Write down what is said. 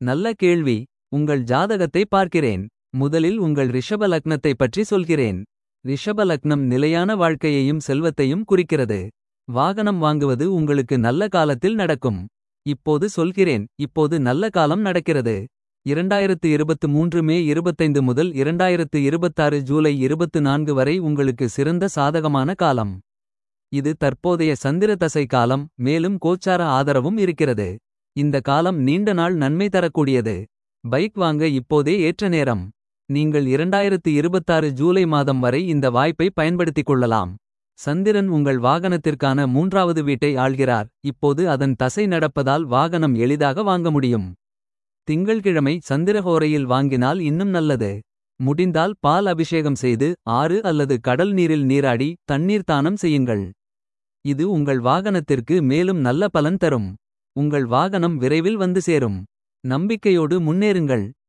நல்ல கேள்வி உங்கள் ஜாதகத்தை பார்க்கிறேன் முதலில் உங்கள் ரிஷப லக்னத்தை பற்றி சொல்கிறேன் ரிஷப லக்னம் நிலையான வாழ்க்கையையும் செல்வத்தையும் குறிக்கிறது வாகனம் வாங்குவது உங்களுக்கு நல்ல காலத்தில் நடக்கும் இப்போது சொல்கிறேன் இப்போது நல்ல காலம் நடக்கிறது இரண்டாயிரத்து இருபத்து மூன்று மே இருபத்தைந்து முதல் இரண்டாயிரத்து இருபத்தாறு ஜூலை இருபத்து நான்கு வரை உங்களுக்கு சிறந்த சாதகமான காலம் இது தற்போதைய சந்திர தசை காலம் மேலும் கோச்சார ஆதரவும் இருக்கிறது இந்த காலம் நீண்ட நாள் நன்மை தரக்கூடியது பைக் வாங்க இப்போதே ஏற்ற நேரம் நீங்கள் இரண்டாயிரத்து இருபத்தாறு ஜூலை மாதம் வரை இந்த வாய்ப்பை பயன்படுத்திக் கொள்ளலாம் சந்திரன் உங்கள் வாகனத்திற்கான மூன்றாவது வீட்டை ஆள்கிறார் இப்போது அதன் தசை நடப்பதால் வாகனம் எளிதாக வாங்க முடியும் திங்கள்கிழமை சந்திரஹோரையில் வாங்கினால் இன்னும் நல்லது முடிந்தால் பால் அபிஷேகம் செய்து ஆறு அல்லது கடல் நீரில் நீராடி தண்ணீர் தானம் செய்யுங்கள் இது உங்கள் வாகனத்திற்கு மேலும் நல்ல பலன் தரும் உங்கள் வாகனம் விரைவில் வந்து சேரும் நம்பிக்கையோடு முன்னேறுங்கள்